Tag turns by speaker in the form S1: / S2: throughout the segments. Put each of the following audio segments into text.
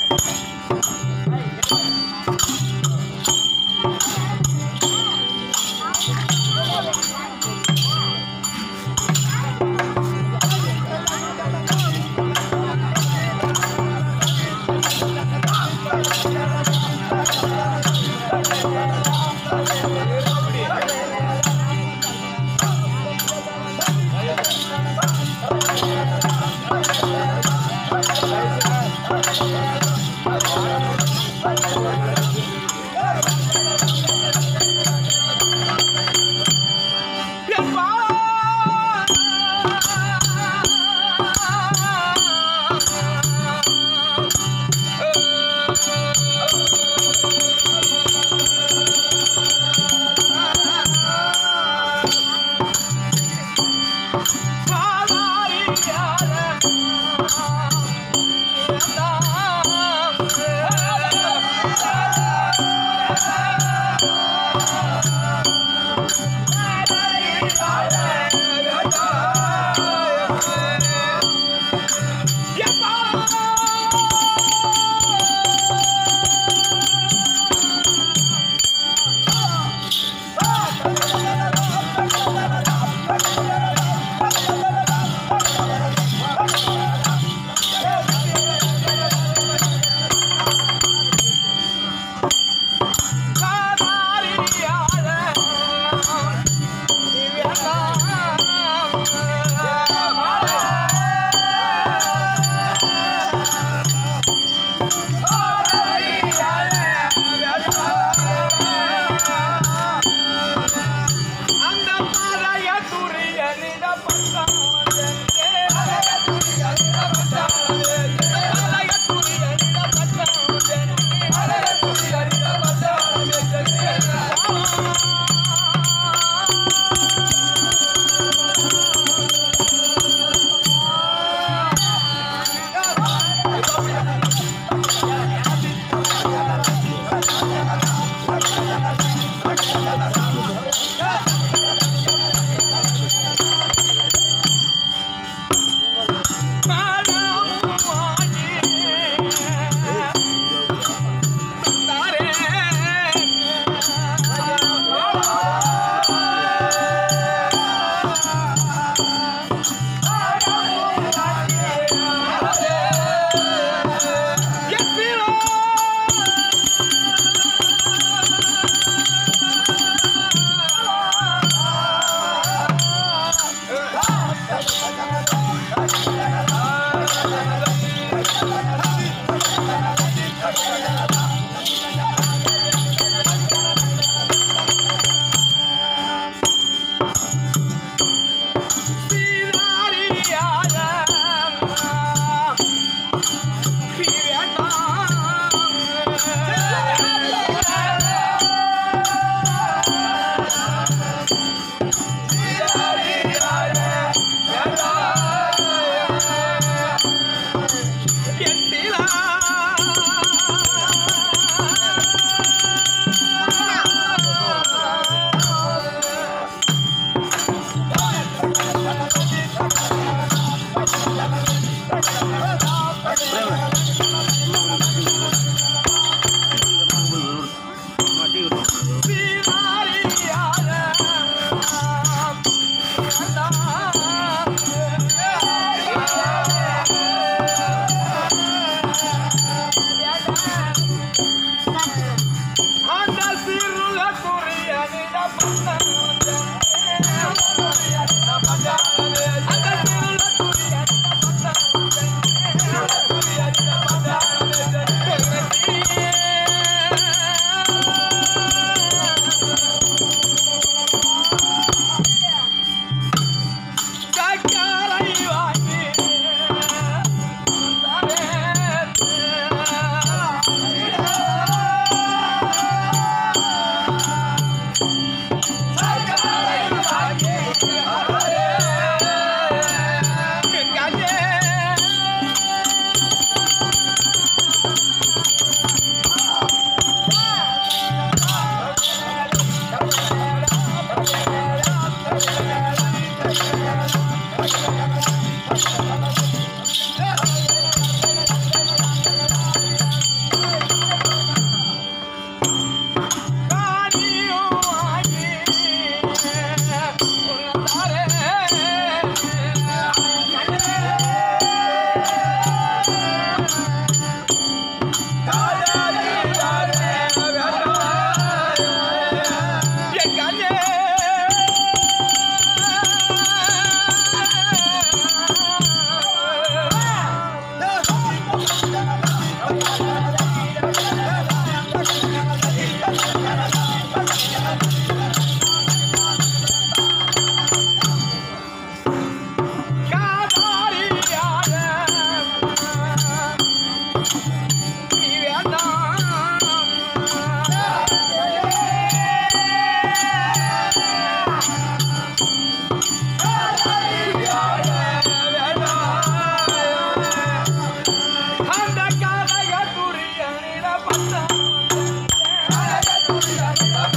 S1: ஆ நீ வேண்டாம் அந்த காலகத்துரியனிட பட்டம் அந்த காலகத்துரியனிட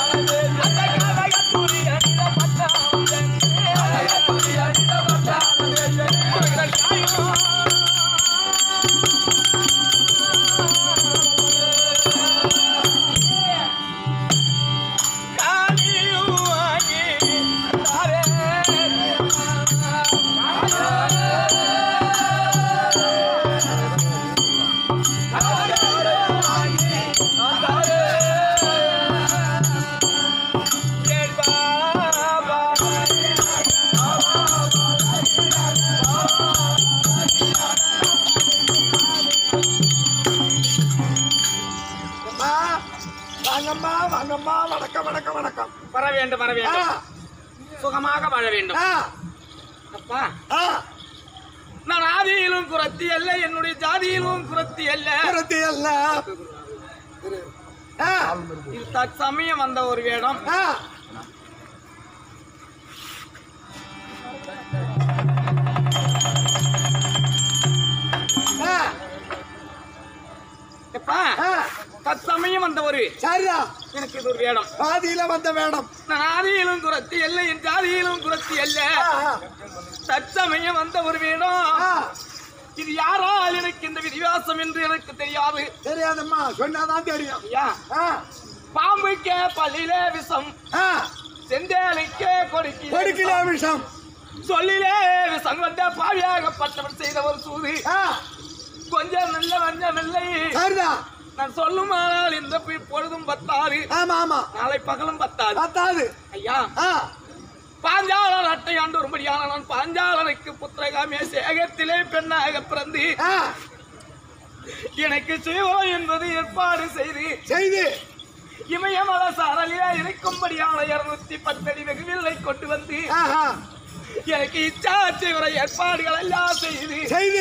S2: அம்மா, வாங்கம்மா வாங்கம்மா வணக்கம் வணக்கம் வணக்கம்
S1: வர வேண்டும் வர
S2: ஆ,
S1: வேண்டும் சுகமாக வாழ வேண்டும்
S2: ஆ,
S1: அப்பா
S2: ஆ,
S1: நான் ஆதியிலும் குரத்தி அல்ல என்னுடைய ஜாதியிலும் குரத்தி அல்ல
S2: குருத்தி அல்ல. ஆ,
S1: இது தற்சமயம் வந்த ஒரு வேடம்
S2: ஆ, ஆ,
S1: எப்பா
S2: ஆ,
S1: தற்சமயம் வந்த ஒரு
S2: சரிடா
S1: எனக்கு இது ஒரு வேடம்
S2: பாதியில வந்த வேடம்
S1: நான் ஆதியிலும் குரத்தி அல்ல என் ஜாதியிலும் குரத்தி அல்ல
S2: ஆ, ஆ,
S1: தற்சமயம் வந்த ஒரு வேடம்
S2: ஆ,
S1: இது யாரால் எனக்கு இந்த விதிவாசம் என்று எனக்கு தெரியாது
S2: தெரியாதம்மா சொன்னாதான் தெரியும்
S1: ஐயா
S2: ஆ,
S1: பாம்புக்கே பள்ளியிலே விஷம்
S2: ஆ,
S1: செந்தேலுக்கே கொடுக்கி
S2: கொடுக்கல விஷம்
S1: சொல்லிலே விஷம் வந்த பாவியாகப்பட்டவன் செய்த ஒரு சூது
S2: ஆ,
S1: கொஞ்சம் நல்ல வஞ்சம் இல்லை
S2: சரிடா
S1: நான் சொல்லுமானால் இந்த பி- பொழுதும் பத்தாது
S2: ஆமா ஆமா
S1: நாளை பகலும் பத்தாது
S2: பத்தாது
S1: ஐயா
S2: ஆ,
S1: பாஞ்சாலன் அட்டை ஆண்டு ஒருபடியான நான் பாஞ்சாலனுக்கு புத்திரகாமிய சேகத்திலே பெண்ணாக பிறந்து
S2: ஆ,
S1: எனக்கு சிவம் என்பது ஏற்பாடு செய்து
S2: செய்து
S1: இமயமல சாரலிலே இருக்கும்படியான இருநூத்தி பத்தடி வெகுவில்லை கொண்டு வந்து
S2: ஆஹா,
S1: எனக்கு இச்சாட்சி வரை ஏற்பாடுகள் எல்லாம் செய்து
S2: செய்து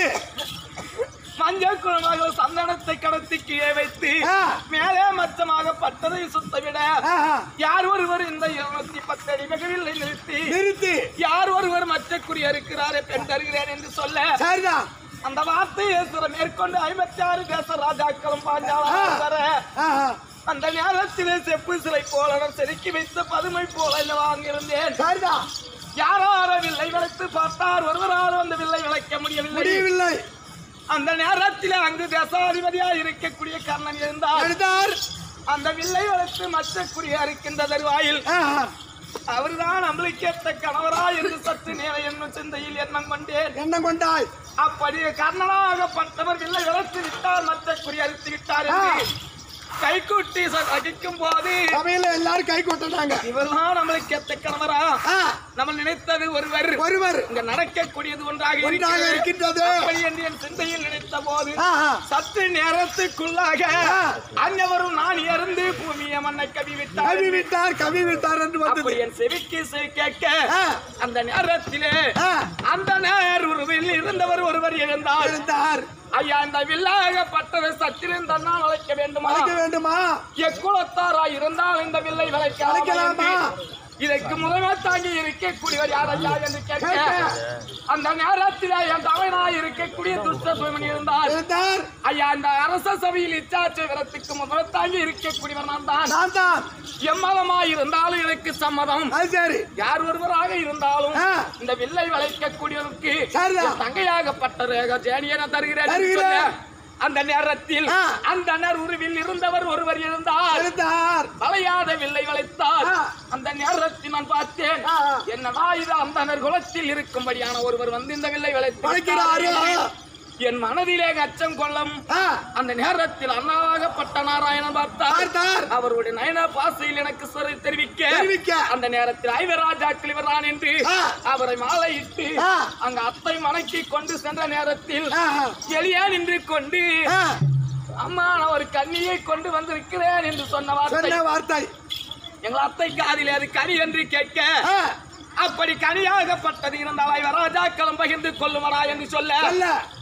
S1: மஞ்சள் குழந்தைகள் சந்தனத்தை கடத்தி கீழே வைத்து
S2: ஆ.
S1: மேலே மச்சமாக பட்டதை சுத்தவிட
S2: ஆஹா,
S1: யார் ஒருவர் இந்த இருநூத்தி பத்தடி வெகுவில்லை நிறுத்தி
S2: நிறுத்தி
S1: யார் ஒருவர் மச்சக்குரிய இருக்கிறாரே பெண் தருகிறேன் என்று சொல்ல
S2: சரிடா
S1: அந்த வார்த்தையை சில மேற்கொண்டு ஐம்பத்தி ஆறு தேச ராஜாக்களும் பாஞ்சாலம் வர
S2: ஆஹா,
S1: அந்த நேரத்திலே செப்பு சிலை போல நான் செதுக்கி வைத்த பதுமை போல அல்லவா அங்கிருந்தேன்
S2: சரிடா
S1: யாரார வில்லை விளைத்து பார்த்தார் ஒருவரால் அந்த வில்லை விளைக்க முடியவில்லை
S2: முடியவில்லை
S1: அந்த நேரத்தில் அங்கு தேசாதிபதியா இருக்கக்கூடிய கர்ணன் இருந்தார்
S2: எடுத்தார்
S1: அந்த வில்லை வளர்த்து மற்றக்குரிய இருக்கின்ற தருவாயில்
S2: ஆஹா,
S1: அவர்தான் நம்மளுக்கேற்ற கணவராய் இருந்து சற்று நேரம் என்னும் சிந்தையில் எண்ணம் கொண்டேன்
S2: எண்ணம் கொண்டாய்
S1: அப்படி கர்ணனாகப்பட்டவர் வில்லை வளர்த்து விட்டார் மற்றக்குரிய அறுத்து விட்டார் என்று கைகூட்டி அடிக்கும் போது
S2: சபையில எல்லாரும் கை கொட்டினாங்க
S1: இவர்தான் நம்மளுக்கு ஏத்த கணவரா
S2: ஆ,
S1: நம்ம நினைத்தது ஒருவர்
S2: ஒருவர்
S1: இங்க நடக்கக்கூடியது ஒன்றாக
S2: ஒன்றாக
S1: இருக்கிறது.
S2: இருக்கின்றது.
S1: அப்படி என்று என் சிந்தையில் நினைத்த போது
S2: ஆஹா,
S1: சற்று நேரத்துக்குள்ளாக
S2: ஆ.
S1: அன்னவரும் நான் இறந்து பூமியை மண்ணை கவி விட்டார்
S2: கவி விட்டார் கவி விட்டார் என்று வந்தது
S1: அப்படி என் செவிக்கு செவி கேட்க
S2: ஆ.
S1: அந்த நேரத்திலே
S2: ஆ,
S1: அந்த நேர் உருவில் இருந்தவர் ஒருவர் எழுந்தார்
S2: இருந்தார்
S1: ஐயா அந்த வில்லாகப்பட்டதை சற்றிலும் தன்னால் அழைக்க வேண்டுமா
S2: அழைக்க வேண்டுமா
S1: எக்குலத்தாராய் இருந்தால் இந்த வில்லை விளைக்க
S2: அழைக்கலாமா?
S1: இதற்கு முதல்வர் தாங்கி இருக்கக்கூடியவர் யார் ஐயா என்று கேட்க
S2: கேட்க.
S1: அந்த நேரத்தில் என் தலைவனாய் இருக்கக்கூடிய துஷ்ட சுவமணி இருந்தார்
S2: இருந்தார்
S1: ஐயா இந்த அரச சபையில் இச்சாட்சி விரத்துக்கு முதல் தாங்கி இருக்கக்கூடியவர் நான் தான்
S2: நான் தான்
S1: எம்மதமாய் இருந்தாலும் எனக்கு சம்மதம்
S2: அது சரி
S1: யார் ஒருவராக இருந்தாலும்
S2: ஆ.
S1: இந்த வில்லை விளைக்கக்கூடியவருக்கு
S2: சரிதான்.
S1: என் தங்கையாகப்பட்ட ரேக ஜேனியனை தருகிறேன் என்று
S2: தருகிறேன்.
S1: சொல்ல, அந்த நேரத்தில்
S2: ஆ.
S1: அந்த நர் உருவில் இருந்தவர் ஒருவர் இருந்தார்
S2: இருந்தார்
S1: வளையாத வில்லை வளைத்தார்
S2: ஆ.
S1: அந்த நேரத்தில் நான் பார்த்தேன்
S2: ஆ.
S1: என்னடா இது அந்த குலத்தில் இருக்கும்படியான ஒருவர் வந்து இந்த வில்லை வளைத்து
S2: வளைக்கிறாரு.
S1: விட்டாரே. என் மனதிலே அச்சம் கொள்ளும்
S2: ஆ,
S1: அந்த நேரத்தில் அண்ணாவாகப்பட்ட நாராயணன் பார்த்தார்
S2: பார்த்தார்
S1: அவருடைய நயன பாசையில் எனக்கு சிறை தெரிவிக்க
S2: தெரிவிக்க.
S1: அந்த நேரத்தில் ஐவராஜாக்கள் இவர்தான் என்று
S2: ஆ.
S1: அவரை மாலையிட்டு
S2: ஆ.
S1: அங்க அத்தை மணக்கி கொண்டு சென்ற நேரத்தில்
S2: ஆஹா,
S1: எளியா நின்று கொண்டு
S2: ஆ,
S1: அம்மா நான் ஒரு கன்னியை கொண்டு வந்திருக்கிறேன் என்று சொன்ன வார்த்தை
S2: சொன்ன வார்த்தை
S1: எங்கள் அத்தை காதிலே அது கனி என்று கேட்க
S2: ஆ,
S1: அப்படி கனியாகப்பட்டது இருந்தால் ஐவராஜாக்களும் பகிர்ந்து கொள்ளுமடா என்று சொல்ல
S2: சொல்ல
S1: அப்ப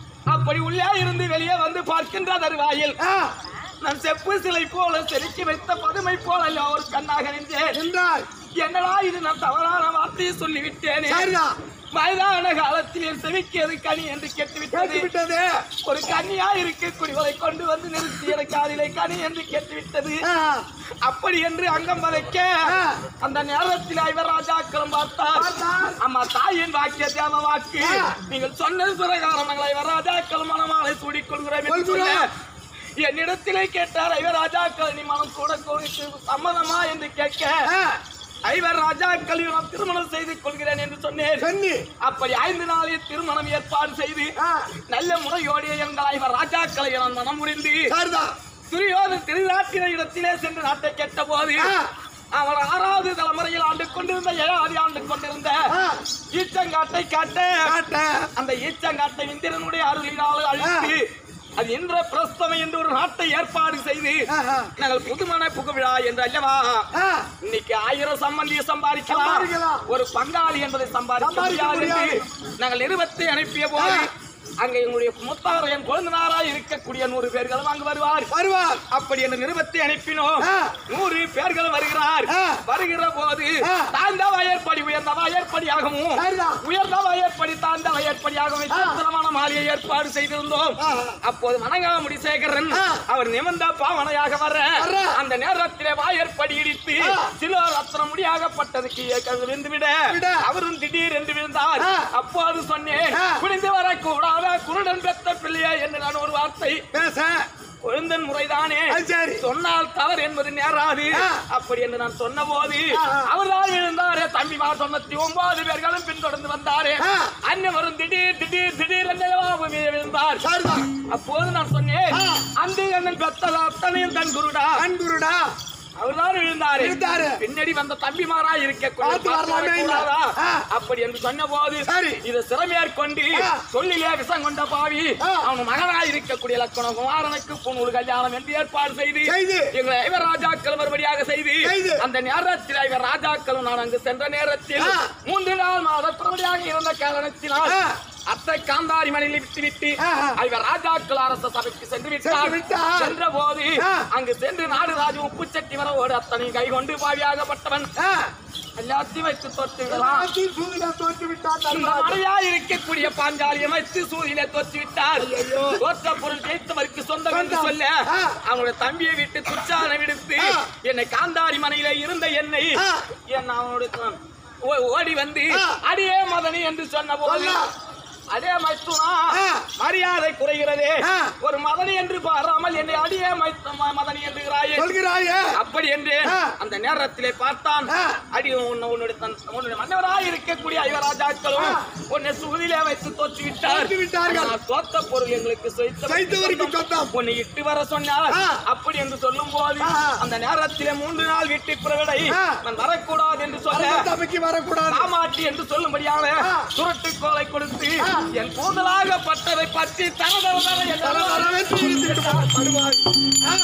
S1: அப்படி உள்ளே இருந்து வெளியே வந்து பார்க்கின்ற தருவாயில்
S2: ஆ,
S1: நான் செப்பு சிலை போல செதுக்கி வைத்த பதுமை போல ஒரு கண்ணாக நின்றேன்
S2: என்றாய்
S1: என்னடா இது நான் தவறான வார்த்தையை சொல்லிவிட்டேனே
S2: சரிதான்
S1: வயதான காலத்தில் என் செவிக்கியது கனி என்று கேட்டுவிட்டது
S2: கேட்டு விட்டது
S1: ஒரு கன்னியா இருக்க குடிவரை கொண்டு வந்து நிறுத்தி எனக்கு காதிலே கனி என்று கேட்டுவிட்டது
S2: ஆ,
S1: அப்படி என்று அங்கம் வதைக்க
S2: ஆ.
S1: அந்த நேரத்தில் ஐவர் ராஜாக்களும் பார்த்தார்
S2: பார்த்தார்.
S1: அம்மா தாயின் வாக்கிய தேவ வாக்கு
S2: ஆ.
S1: நீங்கள் சொன்னது பிரகாரம் நாங்கள் ஐவர் ராஜாக்களும் மனமாலை சூடிக்கொள்கிறோம் என்று சொல்ல
S2: கொள்கிறோம்.
S1: என்னிடத்திலே கேட்டார் ஐவர் ராஜாக்கள் நீ மனம் கூட கோரித்து சம்மதமா என்று கேட்க
S2: ஆ,
S1: ஐவர் ராஜாக்களையும் நான் திருமணம் செய்து கொள்கிறேன் என்று சொன்னேன்
S2: சொன்னி
S1: அப்படி ஐந்து நாளில் திருமணம் ஏற்பாடு செய்து
S2: ஆ,
S1: நல்ல முறையோடைய எங்கள் ஐவர் ராஜாக்களை நான் மனம் முடிந்து
S2: சரிதான்
S1: துரியோத திருநாட்டின இடத்திலே சென்று நாட்டை கேட்ட போது
S2: ஆ.
S1: அவர் ஆறாவது தலைமுறையில் ஆண்டு கொண்டிருந்த ஏழாவது ஆண்டு கொண்டிருந்த
S2: ஆ.
S1: ஈச்சங்காட்டை காட்ட
S2: காட்ட
S1: அந்த ஈச்சங்காட்டை இந்திரனுடைய அருளினால் அழித்து அது இந்திர பிரஸ்தமம் என்று ஒரு நாட்டை ஏற்பாடு செய்து
S2: ஆஹா.
S1: நாங்கள் புதுமண புகுவிழா என்று அல்லவா
S2: ஆ,
S1: இன்னைக்கு ஆயிரம் சம்பந்தியை சம்பாதிக்கலாம்
S2: சம்பாதிக்கலாம்.
S1: ஒரு பங்காளி என்பதை சம்பாதிக்க
S2: சம்பாதிக்க
S1: முடியாது என்று
S2: முடியாது.
S1: நாங்கள் நிறுவத்தை அனுப்பிய போது
S2: ஆ.
S1: அங்கே எங்களுடைய முத்தார என் குழந்தனாராய் இருக்கக்கூடிய நூறு பேர்களும் அங்கு வருவார்
S2: வருவார்
S1: அப்படி என்று நிறுவத்தை அனுப்பினோம்
S2: ஆ.
S1: நூறு பேர்கள் வருகிறார்
S2: ஆ.
S1: வருகிற போது
S2: ஆ.
S1: தாழ்ந்த வயற்படி உயர்ந்த வயற்படியாகவும்
S2: சரிதான்.
S1: உயர்ந்த வயற்படி தாழ்ந்த வயற்படியாகவும் சித்திரமான மாளிகை ஏற்பாடு செய்திருந்தோம்
S2: ஆ.
S1: அப்போது மணங்காமுடி சேகரன்
S2: ஆ.
S1: அவர் நிமிர்ந்த பாவனையாக வர
S2: வர.
S1: அந்த நேரத்திலே வாயற்படி இடித்து
S2: ஆ.
S1: சில ரத்ன முடியாகப்பட்டதுக்கு விழுந்து விட
S2: விட.
S1: அவரும் திடீர் என்று விழுந்தார்
S2: ஆ.
S1: அப்போது சொன்னேன்
S2: ஆ.
S1: குடிந்து வரக்கூடாத குருடன் பெத்த பிள்ளையே என்று நான் ஒரு வார்த்தை
S2: பேச
S1: குழந்தன் முறைதானே
S2: அது சரி
S1: சொன்னால் தவறு என்பது நேராது
S2: ஆ.
S1: அப்படி என்று நான் சொன்ன போது
S2: ஆ, ஆ.
S1: அவர்தான் எழுந்தாரே தம்பி மா தொண்ணூத்தி ஒன்பது பேர்களும் பின்தொடர்ந்து வந்தாரே
S2: ஆ.
S1: அன்னவரும் திடீர் திடீர் திடீர் என்று பூமியை விழுந்தார்
S2: சரிதான்
S1: அப்போது நான் சொன்னேன்
S2: ஆ.
S1: அந்த அண்ணன் பெத்தது அத்தனையும் தன் குருடா
S2: அன்புருடா
S1: அவர்தான் எழுந்தாரு
S2: எழுந்தாரு.
S1: பின்னாடி வந்த தம்பிமாரா இருக்க
S2: பார்த்து வரலாமே இல்ல. ஆ.
S1: அப்படி என்று சொன்ன போது
S2: சரி.
S1: இதை சிறமேற்கொண்டு
S2: ஆ.
S1: சொல்லிலே விஷம் கொண்ட பாவி
S2: ஆ.
S1: அவன் மகனாய் இருக்கக்கூடிய லட்சண குமாரனுக்கு பொண்ணு கல்யாணம் என்று ஏற்பாடு செய்து
S2: செய்து.
S1: எங்களை ஐவர் ராஜாக்கள் மறுபடியாக செய்து
S2: செய்து.
S1: அந்த நேரத்தில் ஐவர் ராஜாக்களும் நான் அங்கு சென்ற நேரத்தில்
S2: ஆ.
S1: மூன்று நாள் மாதத்தினுடையாக இருந்த காரணத்தினால்
S2: ஆ.
S1: அத்தை காந்தாரி மனையில் விட்டுவிட்டு
S2: ஆஹா.
S1: ஐவர் ராஜாக்கள் அரச சபைக்கு சென்று விட்டார்
S2: விட்டார்.
S1: சென்ற போது
S2: ஆ.
S1: அங்கு சென்று நாடு ராஜு உப்பு சட்டி வரவோடு அத்தனை கை கொண்டு பாவியாகப்பட்டவன்
S2: ஆ,
S1: எல்லாத்தையும் வைத்து தோற்று விடலாம்
S2: எல்லாத்தையும் சூதில தோற்று விட்டார்
S1: இந்த
S2: தர்மராஜா.
S1: மழையா இருக்கக்கூடிய பாஞ்சாலியை வைத்து சூரியனை தோற்று விட்டார் தோற்ற பொருள் ஜெயித்தவருக்கு சொந்தம் என்று
S2: சொந்தம்.
S1: சொல்ல
S2: ஆ.
S1: அவனுடைய தம்பியை விட்டு துச்சான விடுத்து
S2: ஆ.
S1: என்னை காந்தாரி மனையில இருந்த என்னை
S2: ஆ.
S1: என்ன அவனுடைய ஓ- ஓடி வந்து
S2: ஆ.
S1: அடியே மதனி என்று சொன்ன போது
S2: சொல்ல.
S1: அடே மைத்துனா
S2: ஆ.
S1: மரியாதை குறைகிறதே
S2: ஆ.
S1: ஒரு மதனி என்று பாராமல் என்னை அடியே மைத்து ம- மதனி என்கிறாயே
S2: சொல்கிறாயே
S1: அப்படி என்று
S2: ஆ.
S1: அந்த நேரத்திலே பார்த்தான்
S2: ஆ.
S1: அடி உன்னை உன்னுடைய தன் உன்னுடைய மன்னவராய் இருக்கக்கூடிய ஐவராஜாக்களும் உன்னை சுகுதியிலே வைத்து தோற்று விட்டார்
S2: தோற்று விட்டார்கள்.
S1: ஆனால் தோத்த பொருள் எங்களுக்கு
S2: செய்தவருக்கு சொந்தம்.
S1: உன்னை இட்டு வர சொன்னார்
S2: ஆ.
S1: அப்படி என்று சொல்லும் போது
S2: ஆ.
S1: அந்த நேரத்திலே மூன்று நாள் வீட்டு பிறவிடை
S2: ஆ.
S1: நான் வரக்கூடாது என்று சொல்ல
S2: அரச சபைக்கு வரக்கூடாது
S1: காமாட்சி என்று சொல்லும்படியான
S2: ஆ.
S1: சுருட்டு கோலை கொடுத்து
S2: ஆ.
S1: என் கூதலாகப்பட்டதை பற்றி தர தர தர
S2: தர
S1: என்று
S2: தரவென்று இழுத்துக்கிட்டு போ- படுவாய். ஆ,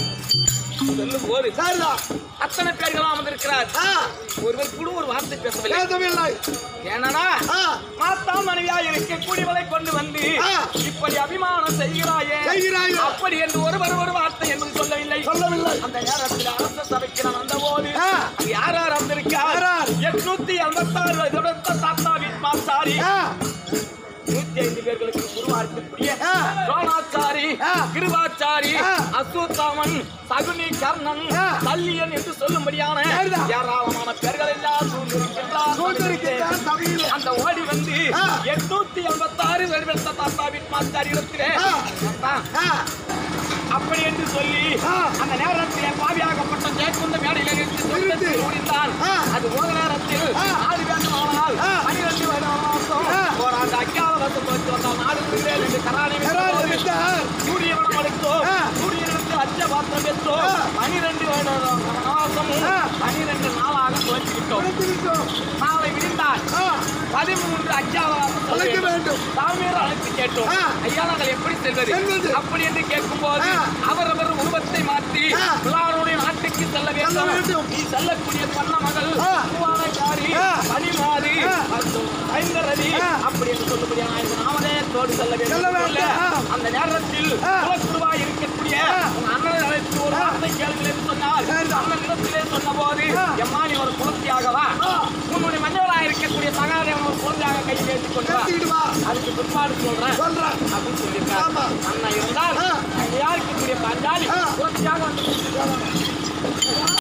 S1: சொல்லும் போது
S2: சரிதான்
S1: அத்தனை பேர்களாம் வந்திருக்கிறார்
S2: ஆ,
S1: ஒருவர் கூட ஒரு வார்த்தை பேசவில்லை
S2: பேசவில்லை
S1: ஏனடா
S2: ஆ,
S1: மாத்தா மனைவியா இருக்க கூடியவளை கொண்டு வந்து
S2: ஆ.
S1: இப்படி அபிமானம் செய்கிறாயே
S2: செய்கிறாயே.
S1: அப்படி என்று ஒருவர் ஒரு வார்த்தை என்று சொல்லவில்லை
S2: சொல்லவில்லை
S1: அந்த நேரத்தில் அரச சபைக்கு நான் வந்த போது
S2: ஆ.
S1: அங்கு யார் யார் வந்திருக்கார்
S2: யார் யார்?
S1: எட்நூத்தி எண்பத்தாறு தொடர்த்த தாத்தா வீட்மாசாரி
S2: ஆ,
S1: நூத்தி ஐந்து பேர்களுக்கு குருவா இருக்கக்கூடிய
S2: ஆ.
S1: துரோணாச்சாரி
S2: ஆ.
S1: கிருபாச்சாரி
S2: ஆ.
S1: அசூத்தாமன் சகுனி கர்ணன்
S2: ஆ.
S1: சல்லியன் என்று சொல்லும்படியான
S2: சரிதான்.
S1: ஏராளமான பேர்கள் எல்லாம் சூழ்ந்திருக்கின்றார்
S2: சூழ்ந்திருக்கின்றார் சபையில்.
S1: அந்த ஓடி வந்து
S2: ஆ.
S1: எட்நூத்தி எண்பத்தி ஆறு வெடிவெடுத்த தாத்தாவின் மாஸ்டர் இடத்திலே
S2: ஆ.
S1: தாத்தா,
S2: ஆ,
S1: அப்படி என்று சொல்லி
S2: ஆ.
S1: அந்த நேரத்திலே பாவியாகப்பட்ட ஜெயக்குந்த மேடையில் நிறுத்தி
S2: நிறுத்தி.
S1: சொந்தத்தில் முடிந்தான்
S2: ஆ.
S1: அது ஒரு நேரத்தில்
S2: ஆ.
S1: ஆறு வேண்டுமானால்
S2: ஆ.
S1: பனிரெண்டு வருடம்
S2: ஆ.
S1: ஒரு அந்த அக்கால வருஷம் வச்சு வந்தால் நாடு பிரிவே என்று கராணி
S2: கரார்
S1: விட்டோம்.
S2: விட்டார்.
S1: சூரியவனம் எடுத்தோம்
S2: ஆ.
S1: சூரியனுக்கு அச்ச பாத்திரம் எடுத்தோம்
S2: ஆ.
S1: பனிரெண்டு மாசமும்
S2: ஆ.
S1: பனிரெண்டு நாளாக துவக்கி விட்டோம்
S2: கொடுத்து விட்டோம்.
S1: நாளை விரிந்தால்
S2: ஆ,
S1: பதிமூன்று அச்சாவதாரம் சொல்ல
S2: அழைக்க
S1: வேண்டும்.
S2: வேண்டும்.
S1: தாமீர் அழைத்து கேட்டோம்
S2: ஆ.
S1: ஐயா நாங்கள் எப்படி செல்வது
S2: செல்வது.
S1: அப்படி என்று கேட்கும் போது
S2: ஆ.
S1: அவரவர் உருவத்தை மாற்றி
S2: ஆ.
S1: பிள்ளாருடைய நாட்டுக்கு செல்ல வேண்டும்
S2: வேண்டும்.
S1: நீ செல்லக்கூடிய பண்ண மகள்
S2: ஆ.
S1: பூவானைக்காரி
S2: ஆ.
S1: பனிமாறி
S2: ஆ.
S1: ஐந்தரதி
S2: ஆ.
S1: அப்படி என்று சொல்லும்படியான இந்த நாமதே குடும்பத்தோடு செல்ல வேண்டும்
S2: செல்ல
S1: என்று சொல்ல,
S2: வேண்டும்.
S1: அந்த நேரத்தில்
S2: ஆ.
S1: குலக்குருவாய் இருக்கக்கூடிய
S2: ஆ.
S1: உங்க அண்ணனை அழைத்து ஒரு வார்த்தை கேளுங்கள் என்று சொன்னார்
S2: சரி.
S1: அண்ணன் இடத்திலே சொன்னபோது
S2: ஆ.
S1: எம்மா நீ ஒரு குழந்தையாகவா
S2: ஆ.
S1: உன்னுடைய மன்னவராக இருக்கக்கூடிய சகாதேவன் ஒரு குழந்தையாக கை பேசிக் கொண்டு வா.
S2: எடுத்துக்கிட்டு வா
S1: அதுக்கு பிற்பாடு சொல்றேன்
S2: சொல்றேன்
S1: அப்படின்னு சொல்லியிருக்காரு
S2: ஆமா.
S1: அண்ணன் இருந்தால்
S2: ஆ.
S1: அங்க யாருக்கக்கூடிய பாஞ்சாலி
S2: ஆ.
S1: குழந்தையாக வந்து